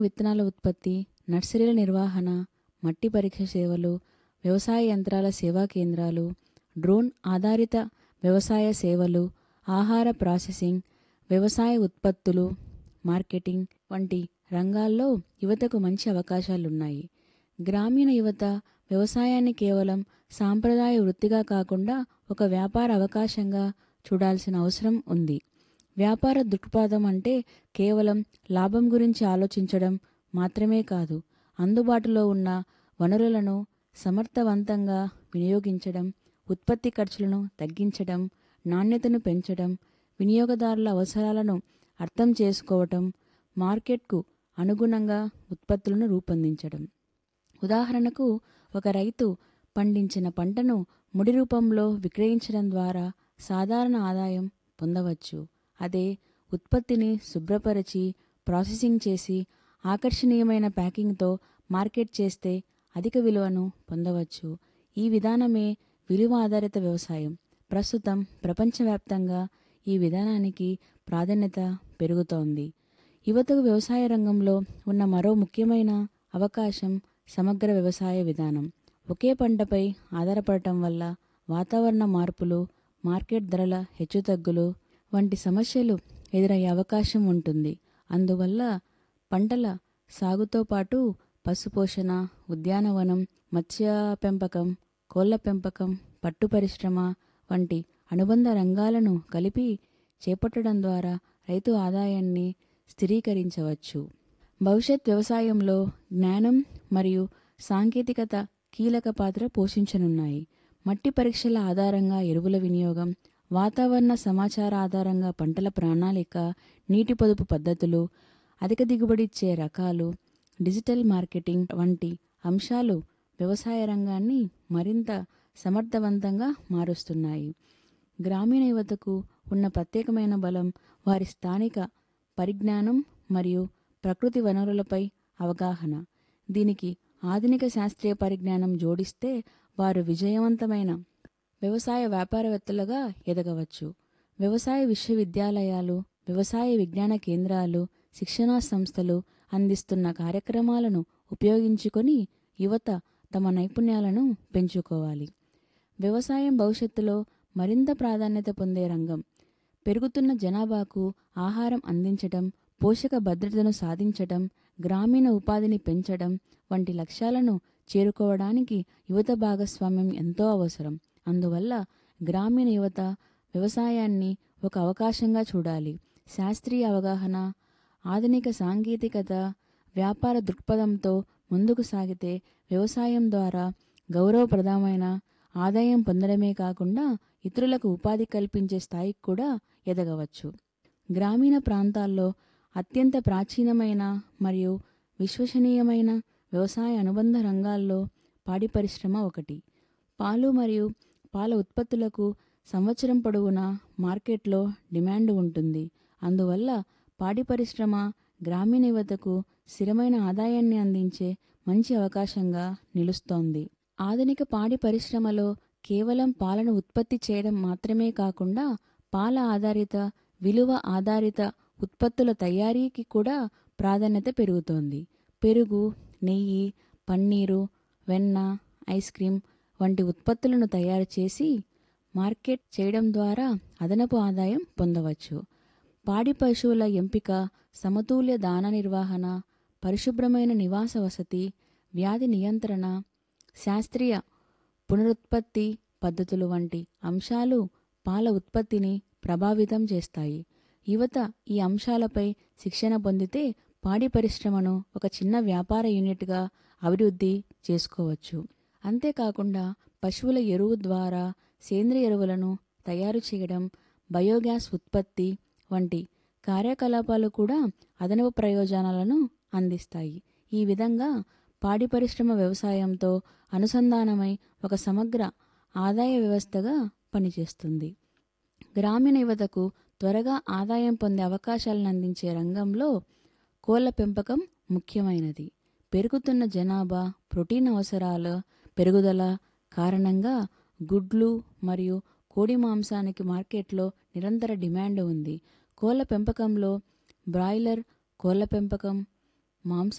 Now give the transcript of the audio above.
విత్తనాల ఉత్పత్తి నర్సరీల నిర్వహణ మట్టి పరీక్ష సేవలు వ్యవసాయ యంత్రాల సేవా కేంద్రాలు డ్రోన్ ఆధారిత వ్యవసాయ సేవలు ఆహార ప్రాసెసింగ్ వ్యవసాయ ఉత్పత్తులు మార్కెటింగ్ వంటి రంగాల్లో యువతకు మంచి అవకాశాలున్నాయి గ్రామీణ యువత వ్యవసాయాన్ని కేవలం సాంప్రదాయ వృత్తిగా కాకుండా ఒక వ్యాపార అవకాశంగా చూడాల్సిన అవసరం ఉంది వ్యాపార దృక్పథం అంటే కేవలం లాభం గురించి ఆలోచించడం మాత్రమే కాదు అందుబాటులో ఉన్న వనరులను సమర్థవంతంగా వినియోగించడం ఉత్పత్తి ఖర్చులను తగ్గించడం నాణ్యతను పెంచడం వినియోగదారుల అవసరాలను అర్థం చేసుకోవటం మార్కెట్కు అనుగుణంగా ఉత్పత్తులను రూపొందించడం ఉదాహరణకు ఒక రైతు పండించిన పంటను ముడి రూపంలో విక్రయించడం ద్వారా సాధారణ ఆదాయం పొందవచ్చు అదే ఉత్పత్తిని శుభ్రపరిచి ప్రాసెసింగ్ చేసి ఆకర్షణీయమైన ప్యాకింగ్తో మార్కెట్ చేస్తే అధిక విలువను పొందవచ్చు ఈ విధానమే విలువ ఆధారిత వ్యవసాయం ప్రస్తుతం ప్రపంచవ్యాప్తంగా ఈ విధానానికి ప్రాధాన్యత పెరుగుతోంది యువతకు వ్యవసాయ రంగంలో ఉన్న మరో ముఖ్యమైన అవకాశం సమగ్ర వ్యవసాయ విధానం ఒకే పంటపై ఆధారపడటం వల్ల వాతావరణ మార్పులు మార్కెట్ ధరల హెచ్చుతగ్గులు వంటి సమస్యలు ఎదురయ్యే అవకాశం ఉంటుంది అందువల్ల పంటల సాగుతో పాటు పశుపోషణ ఉద్యానవనం మత్స్య పెంపకం కోళ్ల పెంపకం పట్టు పరిశ్రమ వంటి అనుబంధ రంగాలను కలిపి చేపట్టడం ద్వారా రైతు ఆదాయాన్ని స్థిరీకరించవచ్చు భవిష్యత్ వ్యవసాయంలో జ్ఞానం మరియు సాంకేతికత కీలక పాత్ర పోషించనున్నాయి మట్టి పరీక్షల ఆధారంగా ఎరువుల వినియోగం వాతావరణ సమాచార ఆధారంగా పంటల ప్రణాళిక నీటి పొదుపు పద్ధతులు అధిక దిగుబడిచ్చే రకాలు డిజిటల్ మార్కెటింగ్ వంటి అంశాలు వ్యవసాయ రంగాన్ని మరింత సమర్థవంతంగా మారుస్తున్నాయి గ్రామీణ యువతకు ఉన్న ప్రత్యేకమైన బలం వారి స్థానిక పరిజ్ఞానం మరియు ప్రకృతి వనరులపై అవగాహన దీనికి ఆధునిక శాస్త్రీయ పరిజ్ఞానం జోడిస్తే వారు విజయవంతమైన వ్యవసాయ వ్యాపారవేత్తలుగా ఎదగవచ్చు వ్యవసాయ విశ్వవిద్యాలయాలు వ్యవసాయ విజ్ఞాన కేంద్రాలు శిక్షణా సంస్థలు అందిస్తున్న కార్యక్రమాలను ఉపయోగించుకొని యువత తమ నైపుణ్యాలను పెంచుకోవాలి వ్యవసాయం భవిష్యత్తులో మరింత ప్రాధాన్యత పొందే రంగం పెరుగుతున్న జనాభాకు ఆహారం అందించడం పోషక భద్రతను సాధించడం గ్రామీణ ఉపాధిని పెంచడం వంటి లక్ష్యాలను చేరుకోవడానికి యువత భాగస్వామ్యం ఎంతో అవసరం అందువల్ల గ్రామీణ యువత వ్యవసాయాన్ని ఒక అవకాశంగా చూడాలి శాస్త్రీయ అవగాహన ఆధునిక సాంకేతికత వ్యాపార దృక్పథంతో ముందుకు సాగితే వ్యవసాయం ద్వారా గౌరవప్రదమైన ఆదాయం పొందడమే కాకుండా ఇతరులకు ఉపాధి కల్పించే స్థాయికి కూడా ఎదగవచ్చు గ్రామీణ ప్రాంతాల్లో అత్యంత ప్రాచీనమైన మరియు విశ్వసనీయమైన వ్యవసాయ అనుబంధ రంగాల్లో పాడి పరిశ్రమ ఒకటి పాలు మరియు పాల ఉత్పత్తులకు సంవత్సరం పొడవునా మార్కెట్లో డిమాండ్ ఉంటుంది అందువల్ల పాడి పరిశ్రమ గ్రామీణ యువతకు స్థిరమైన ఆదాయాన్ని అందించే మంచి అవకాశంగా నిలుస్తోంది ఆధునిక పాడి పరిశ్రమలో కేవలం పాలను ఉత్పత్తి చేయడం మాత్రమే కాకుండా పాల ఆధారిత విలువ ఆధారిత ఉత్పత్తుల తయారీకి కూడా ప్రాధాన్యత పెరుగుతోంది పెరుగు నెయ్యి పన్నీరు వెన్న ఐస్ క్రీం వంటి ఉత్పత్తులను తయారు చేసి మార్కెట్ చేయడం ద్వారా అదనపు ఆదాయం పొందవచ్చు పాడి పశువుల ఎంపిక సమతుల్య దాన నిర్వహణ పరిశుభ్రమైన నివాస వసతి వ్యాధి నియంత్రణ శాస్త్రీయ పునరుత్పత్తి పద్ధతులు వంటి అంశాలు పాల ఉత్పత్తిని ప్రభావితం చేస్తాయి యువత ఈ అంశాలపై శిక్షణ పొందితే పాడి పరిశ్రమను ఒక చిన్న వ్యాపార యూనిట్గా అభివృద్ధి చేసుకోవచ్చు అంతేకాకుండా పశువుల ఎరువు ద్వారా సేంద్రియ ఎరువులను తయారు చేయడం బయోగ్యాస్ ఉత్పత్తి వంటి కార్యకలాపాలు కూడా అదనపు ప్రయోజనాలను అందిస్తాయి ఈ విధంగా పాడి పరిశ్రమ వ్యవసాయంతో అనుసంధానమై ఒక సమగ్ర ఆదాయ వ్యవస్థగా పనిచేస్తుంది గ్రామీణ యువతకు త్వరగా ఆదాయం పొందే అవకాశాలను అందించే రంగంలో కోళ్ల పెంపకం ముఖ్యమైనది పెరుగుతున్న జనాభా ప్రోటీన్ అవసరాల పెరుగుదల కారణంగా గుడ్లు మరియు కోడి మాంసానికి మార్కెట్లో నిరంతర డిమాండ్ ఉంది కోళ్ల పెంపకంలో బ్రాయిలర్ కోళ్ల పెంపకం మాంస